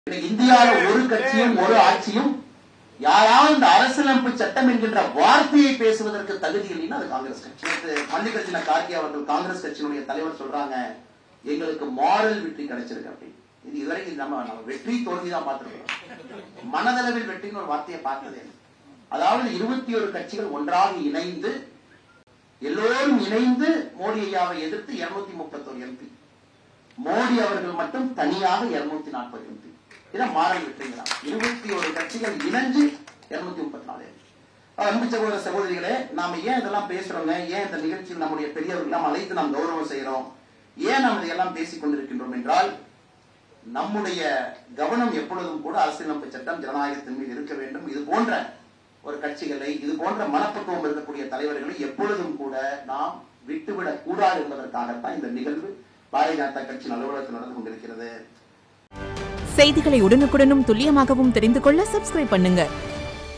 இந்தியாவில் ஒரு கட்சியும் ஒரு ஆட்சியும் யாராவது இந்த அரசியலமைப்பு சட்டம் என்கின்ற வார்த்தையை பேசுவதற்கு தகுதி இல்லைன்னா அது காங்கிரஸ் கட்சி நேத்து மல்லிகார்ஜுன கார்கே அவர்கள் காங்கிரஸ் கட்சியினுடைய தலைவர் சொல்றாங்க எங்களுக்கு மாரல் வெற்றி கிடைச்சிருக்கு அப்படின்னு இது இதுவரைக்கும் நம்ம நம்ம வெற்றி தோல்வி தான் பார்த்திருக்கோம் மனதளவில் வெற்றின்னு ஒரு வார்த்தையை பார்த்ததே இல்லை. அதாவது இருபத்தி ஒரு கட்சிகள் ஒன்றாக இணைந்து எல்லோரும் இணைந்து மோடி ஐயாவை எதிர்த்து இருநூத்தி முப்பத்தொரு எம்பி மோடி அவர்கள் மட்டும் தனியாக இருநூத்தி நாற்பது எம்பி இதான் மாறல் வெற்றிங்கிறாங்க இருபத்தி ஒரு கட்சிகள் இணைஞ்சு இருநூத்தி முப்பத்தி நாலு அன்பு சகோதர சகோதரிகளே நாம ஏன் இதெல்லாம் பேசுறோங்க ஏன் இந்த நிகழ்ச்சியில் நம்முடைய பெரியவர்கள் அழைத்து நாம் கௌரவம் செய்யறோம் ஏன் நாம் இதையெல்லாம் பேசிக் கொண்டிருக்கின்றோம் என்றால் நம்முடைய கவனம் எப்பொழுதும் கூட அரசியலமைப்பு சட்டம் ஜனநாயகத்தின் மீது இருக்க வேண்டும் இது போன்ற ஒரு கட்சிகளை இது போன்ற மனப்பக்குவம் இருக்கக்கூடிய தலைவர்களை எப்பொழுதும் கூட நாம் விட்டுவிடக் கூடாது என்பதற்காகத்தான் இந்த நிகழ்வு பாரதிய ஜனதா கட்சியின் அலுவலகத்தில் நடந்து கொண்டிருக்கிறது செய்திகளை உடனுக்குடனும் துல்லியமாகவும் தெரிந்து கொள்ள சப்ஸ்கிரைப் பண்ணுங்க